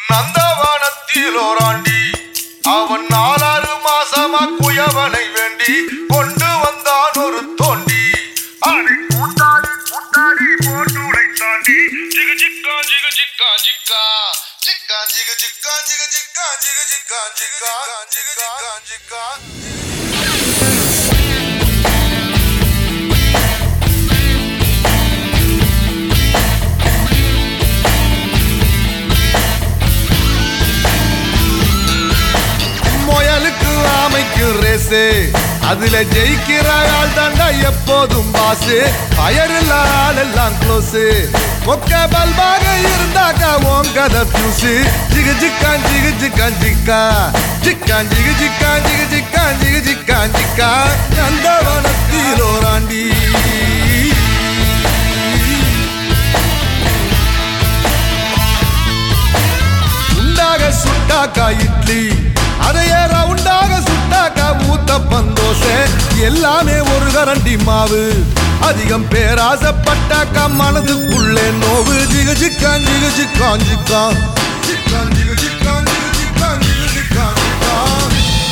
நந்தவனத்தில் ஓராண்டி அவன் நாலாறு மாசமா குயவனை வேண்டி கொண்டு வந்தான் ஒரு தோண்டி அதை கூட்டாடி கூட்டாடி போட்டு உடைத்தாண்டி ஜிகு ஜிக்கா ஜிகு ஜிக்கா ஜிக்கா ஜிக்கா ஜிகு ஜிக்கா ஜிகு ஜிக்கா ஜிகு ஜிக்கா ஜிக்கா ஜிகு ஜிக்கா ஜிக்கா முயலுக்கு ஆமைக்கு ரேசு அதுல ஜெயிக்கிற ஆள் தாண்டா எப்போதும் பாசு பயரில்ல ஆள் எல்லாம் க்ளோஸு மொக்க பல்பாக இருந்தாக்கா ஓங்கத பியூசு ஜிகு ஜிக்கான் ஜிகு ஜிக்கான் ஜிக்கா ஜிக்கான் ஜிகு ஜிக்கான் ஜிகு ஜிக்கான் ஜிகு ஜிக்கான் ஜிக்கா நந்தவனத்தில் ஓராண்டி உண்டாக சுட்டாக்கா இட்லி அதையே ரவுண்டாக சுட்டாக்கா ஊத்தப்பம் தோசை எல்லாமே ஒரு கரண்டி மாவு அதிகம் பேராசப்பட்டாக்கா மனதுக்குள்ளே நோவு ஜிகு ஜிக்கான் ஜிகு ஜிக்கான் ஜிக்கான் ஜிக்கான் ஜிகு ஜிக்கான் ஜிகு ஜிக்கான் ஜிகு ஜிக்கான் ஜிக்கான்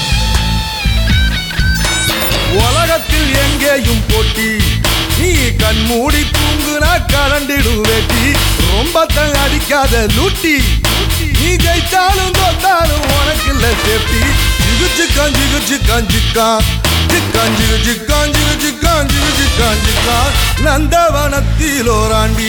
உலகத்தில் எங்கேயும் போட்டி நீ கண் மூடி தூங்குனா கலண்டிடும் வேட்டி ரொம்ப தங்க அடிக்காத லூட்டி நீ ஜெயிச்சாலும் தோத்தாலும் உனக்கு இல்ல சேஃப்டி ஜிகுச்சு காஞ்சி குச்சு காஞ்சிக்கா ஜிக்காஞ்சி ஜிக்காஞ்சி ஜிக்காஞ்சி ஜிக்காஞ்சிக்கா நந்தவனத்தில் ஓராண்டி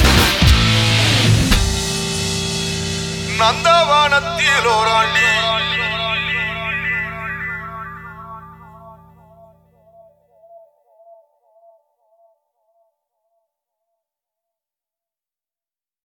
நந்தவனத்தில் ஓராண்டி